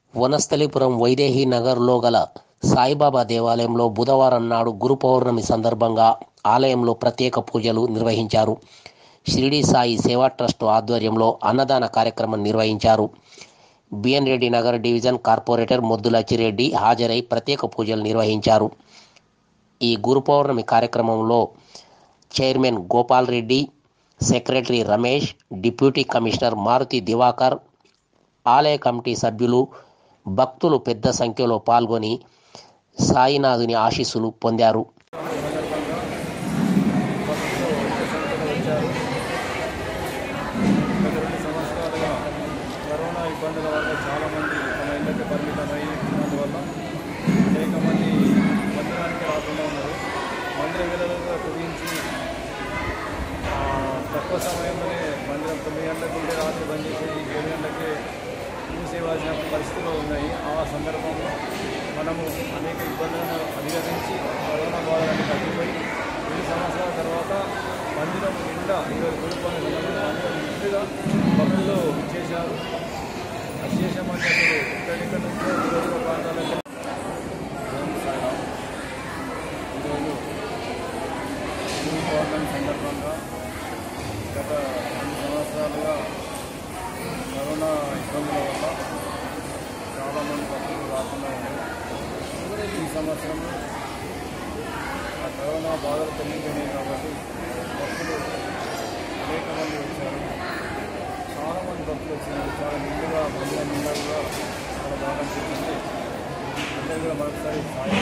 వనస్థలిపురం వైదేహి నగర్లో గల సాయిబాబా దేవాలయంలో బుధవారం నాడు గురు పౌర్ణమి సందర్భంగా ఆలయంలో ప్రత్యేక పూజలు నిర్వహించారు షిరిడి సాయి సేవా ట్రస్ట్ ఆధ్వర్యంలో అన్నదాన కార్యక్రమం నిర్వహించారు B N Reddy Nagar division corporator Moddulachireddy హాజరై ప్రత్యేక పూజలు నిర్వహించారు ఈ గురు పౌర్ణమి కార్యక్రమంలో chairman Gopal Reddy secretary Ramesh deputy commissioner Maruti Divakar ఆలయ కమిటీ సభ్యులు భక్తులు పెద్ద సంఖ్యలో పాల్గొని సాయినాథుని ఆశీస్సులు పొందారు గత రెండు సంవత్సరాలుగా కరోనా ఇబ్బందుల వల్ల చాలామంది తమ ఇళ్ళకి పరిమితమై ఉన్నందువల్ల అనేక మంది మందిరానికి రాకుండా ఉన్నారు మందిర విలువలుగా కుదించి ఆ, తక్కువ సమయంలోనే మందిరం తొమ్మిది గంటలకు ఉంటే రాత్రి బంద్ చేసి ఏడు గంటలకే మూసేవాల్సిన పరిస్థితులు ఉన్నాయి ఆ సందర్భంలో మనము అనేక ఇబ్బందులను అధిగమించి కరోనా బాధలను తగ్గిపోయి రెండు సంవత్సరాల తర్వాత మందిరం నిండా ఈరోజు గురుపని మందిరం నిండుగా భక్తులు ఇచ్చేశారు అశేషం అంటే అసలు ఎక్కడెక్కడ నుంచో ఈరోజు ప్రాంతాలకు ఓం సాయిరామ్. ఈరోజు గురు పౌర్ణమి సందర్భంగా గత రెండు సంవత్సరాలుగా కరోనా ఇబ్బందుల వల్ల చాలామంది భక్తులు రాకుండా ఉన్నారు ఈ సంవత్సరం ఆ కరోనా బాధలు తొలగిపోయినాయి కాబట్టి భక్తులు అనేక మంది వచ్చారు చాలామంది భక్తులు వచ్చినారు చాలా నిండుగా మందిర నిండుగా చాలా బాగా అనిపించింది అందరూ కూడా మరొకసారి సాయం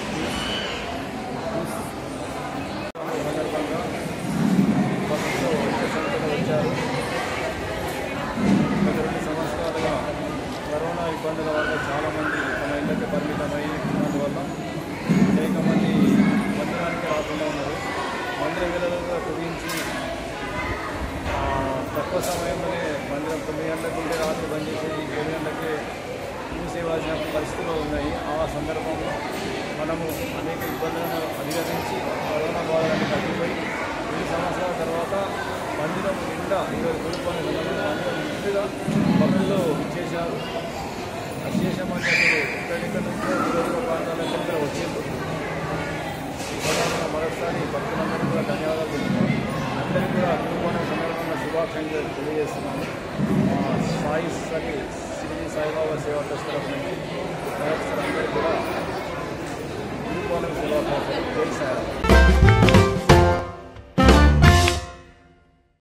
సందర్భంగా భక్తులు ఎక్కువ సంఖ్యలో వచ్చారు గత రెండు సంవత్సరాలుగా కరోనా ఇబ్బందుల వల్ల చాలామంది తమ ఇళ్ళకి పరిమితమై ఉన్నందువల్ల అనేక మంది మందిరానికి రాకుండా ఉన్నారు మందిర విలువలుగా కుదించి ఆ, తక్కువ సమయంలోనే మందిరం తొమ్మిది గంటలకు ఉంటే రాత్రి బంద్ చేసి ఏడు గంటలకే మూసేవాల్సిన పరిస్థితులు ఉన్నాయి ఆ సందర్భంలో మనము అనేక ఇబ్బందులను అధిగమించి కరోనా బాధలను తగ్గిపోయి రెండు సంవత్సరాల తర్వాత మందిరం నిండా ఈరోజు గురుపని మందిరం నిండుగా భక్తులు ఇచ్చేశారు అశేషం అంటే అసలు ఎక్కడెక్కడ నుంచో ఈరోజు ప్రాంతాలకు ఇక్కడ వచ్చింది ఈ సందర్భంగా మరొకసారి భక్తులందరికీ కూడా ధన్యవాదాలు తెలుపుతున్నాను అందరికీ కూడా గురుపౌర్ణమి సందర్భంగా శుభాకాంక్షలు తెలియజేస్తున్నాను మా సాయి సరి శ్రీ సాయిబాబా సేవా ట్రస్ట్ తరఫు నుంచి మరొకసారి అందరికీ కూడా గురుపౌర్ణమి శుభాకాంక్షలు జై సాయి